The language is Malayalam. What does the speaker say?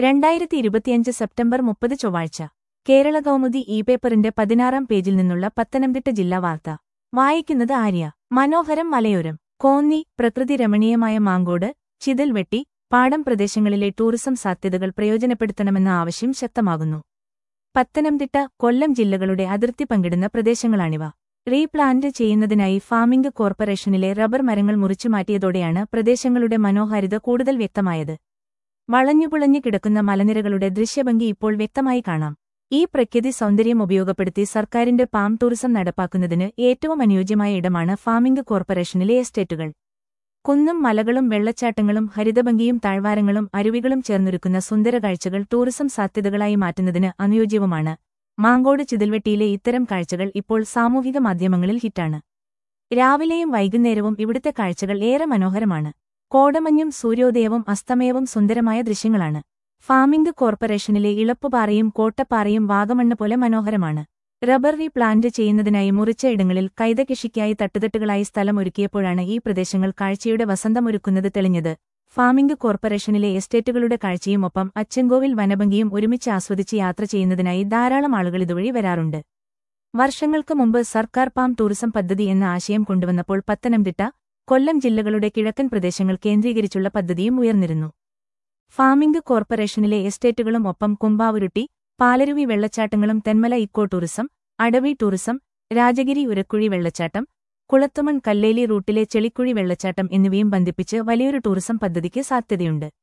രണ്ടായിരത്തി ഇരുപത്തിയഞ്ച് സെപ്റ്റംബർ മുപ്പത് ചൊവ്വാഴ്ച കേരള കൗമുദി ഇ പേപ്പറിന്റെ പതിനാറാം പേജിൽ നിന്നുള്ള പത്തനംതിട്ട ജില്ലാ വാർത്ത വായിക്കുന്നത് ആര്യ മനോഹരം മലയോരം കോന്നി പ്രകൃതി രമണീയമായ മാങ്കോട് ചിതൽവെട്ടി പാടം പ്രദേശങ്ങളിലെ ടൂറിസം സാധ്യതകൾ പ്രയോജനപ്പെടുത്തണമെന്ന ആവശ്യം ശക്തമാകുന്നു പത്തനംതിട്ട കൊല്ലം ജില്ലകളുടെ അതിർത്തി പങ്കിടുന്ന പ്രദേശങ്ങളാണിവ റീപ്ലാന്റ് ചെയ്യുന്നതിനായി ഫാമിംഗ് കോർപ്പറേഷനിലെ റബ്ബർ മരങ്ങൾ മുറിച്ചുമാറ്റിയതോടെയാണ് പ്രദേശങ്ങളുടെ മനോഹാരിത കൂടുതൽ വ്യക്തമായത് വളഞ്ഞുപുളഞ്ഞു കിടക്കുന്ന മലനിരകളുടെ ദൃശ്യഭംഗി ഇപ്പോൾ വ്യക്തമായി കാണാം ഈ പ്രകൃതി സൗന്ദര്യം ഉപയോഗപ്പെടുത്തി സർക്കാരിന്റെ പാം ടൂറിസം നടപ്പാക്കുന്നതിന് ഏറ്റവും അനുയോജ്യമായ ഇടമാണ് ഫാമിംഗ് കോർപ്പറേഷനിലെ എസ്റ്റേറ്റുകൾ കുന്നും മലകളും വെള്ളച്ചാട്ടങ്ങളും ഹരിതഭംഗിയും താഴ്വാരങ്ങളും അരുവികളും ചേർന്നൊരുക്കുന്ന സുന്ദര കാഴ്ചകൾ ടൂറിസം സാധ്യതകളായി മാറ്റുന്നതിന് അനുയോജ്യവുമാണ് മാങ്കോട് ചിതൽവെട്ടിയിലെ ഇത്തരം കാഴ്ചകൾ ഇപ്പോൾ സാമൂഹിക മാധ്യമങ്ങളിൽ ഹിറ്റാണ് രാവിലെയും വൈകുന്നേരവും ഇവിടുത്തെ കാഴ്ചകൾ ഏറെ മനോഹരമാണ് കോടമഞ്ഞും സൂര്യോദയവും അസ്തമയവും സുന്ദരമായ ദൃശ്യങ്ങളാണ് ഫാമിംഗ് കോർപ്പറേഷനിലെ ഇളപ്പുപാറയും കോട്ടപ്പാറയും വാഗമണ്ണ് പോലെ മനോഹരമാണ് റബ്ബർ റീ പ്ലാന്റ് ചെയ്യുന്നതിനായി മുറിച്ച ഇടങ്ങളിൽ കൈതകൃഷിക്കായി തട്ടുതട്ടുകളായി സ്ഥലം ഒരുക്കിയപ്പോഴാണ് ഈ പ്രദേശങ്ങൾ കാഴ്ചയുടെ വസന്തമൊരുക്കുന്നത് തെളിഞ്ഞത് ഫാമിംഗ് കോർപ്പറേഷനിലെ എസ്റ്റേറ്റുകളുടെ കാഴ്ചയും ഒപ്പം അച്ചൻകോവിൽ വനഭംഗിയും ഒരുമിച്ച് ആസ്വദിച്ച് യാത്ര ചെയ്യുന്നതിനായി ധാരാളം ആളുകൾ ഇതുവഴി വരാറുണ്ട് വർഷങ്ങൾക്ക് മുമ്പ് സർക്കാർ പാം ടൂറിസം പദ്ധതി എന്ന ആശയം കൊണ്ടുവന്നപ്പോൾ പത്തനംതിട്ട കൊല്ലം ജില്ലകളുടെ കിഴക്കൻ പ്രദേശങ്ങൾ കേന്ദ്രീകരിച്ചുള്ള പദ്ധതിയും ഉയർന്നിരുന്നു ഫാമിംഗ് കോർപ്പറേഷനിലെ എസ്റ്റേറ്റുകളും ഒപ്പം കുമ്പാവുരുട്ടി പാലരുവി വെള്ളച്ചാട്ടങ്ങളും Thenmala eco tourism Adavi tourism Rajagiri Urakkuzhi വെള്ളച്ചാട്ടം കുളത്തുമൺ കല്ലേലി റൂട്ടിലെ ചെളിക്കുഴി വെള്ളച്ചാട്ടം എന്നിവയും ബന്ധിപ്പിച്ച് വലിയൊരു ടൂറിസം പദ്ധതിക്ക് സാധ്യതയുണ്ട്